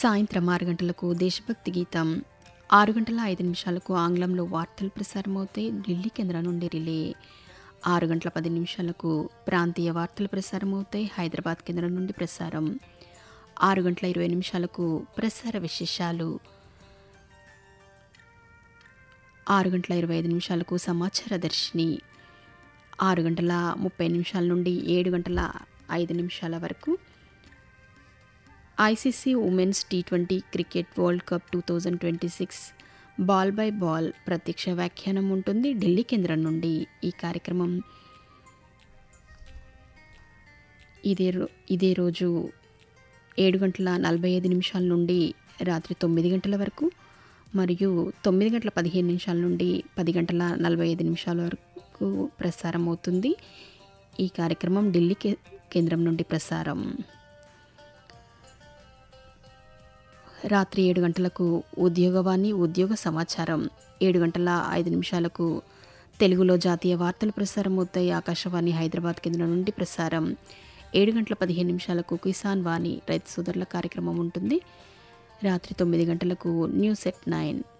సాయంత్రం ఆరు గంటలకు దేశభక్తి గీతం ఆరు గంటల ఐదు నిమిషాలకు ఆంగ్లంలో వార్తలు ప్రసారమవుతాయి ఢిల్లీ కేంద్రం నుండి రిలే ఆరు గంటల పది నిమిషాలకు ప్రాంతీయ వార్తలు ప్రసారమవుతాయి హైదరాబాద్ కేంద్రం నుండి ప్రసారం ఆరు గంటల ఇరవై నిమిషాలకు ప్రసార విశేషాలు ఆరు గంటల ఇరవై ఐదు నిమిషాలకు సమాచార దర్శిని ఆరు గంటల ముప్పై నిమిషాల నుండి ఏడు గంటల ఐదు నిమిషాల వరకు ICC women's T twenty cricket world cup two thousand twenty six ball by ball ప్రత్యక్ష వ్యాఖ్యానం ఉంటుంది ఢిల్లీ కేంద్రం నుండి ఈ కార్యక్రమం ఇదే రో ఇదే రోజు ఏడు గంటల నలభై ఐదు నిమిషాల నుండి రాత్రి తొమ్మిది గంటల వరకు మరియు తొమ్మిది గంటల పదిహేను నిమిషాల నుండి పది గంటల నలభై ఐదు నిమిషాల వరకు ప్రసారం అవుతుంది ఈ కార్యక్రమం ఢిల్లీ కే కేంద్రం నుండి ప్రసారం రాత్రి ఏడు గంటలకు ఉద్యోగవాణి ఉద్యోగ సమాచారం ఏడు గంటల ఐదు నిమిషాలకు తెలుగులో జాతీయ వార్తలు ప్రసారం అవుతాయి ఆకాశవాణి హైదరాబాద్ కేంద్రం నుండి ప్రసారం ఏడు గంటల పదిహేను నిమిషాలకు కిసాన్ వాణి రైతు సోదరుల కార్యక్రమం ఉంటుంది రాత్రి తొమ్మిది గంటలకు న్యూస్ ఎట్ నైన్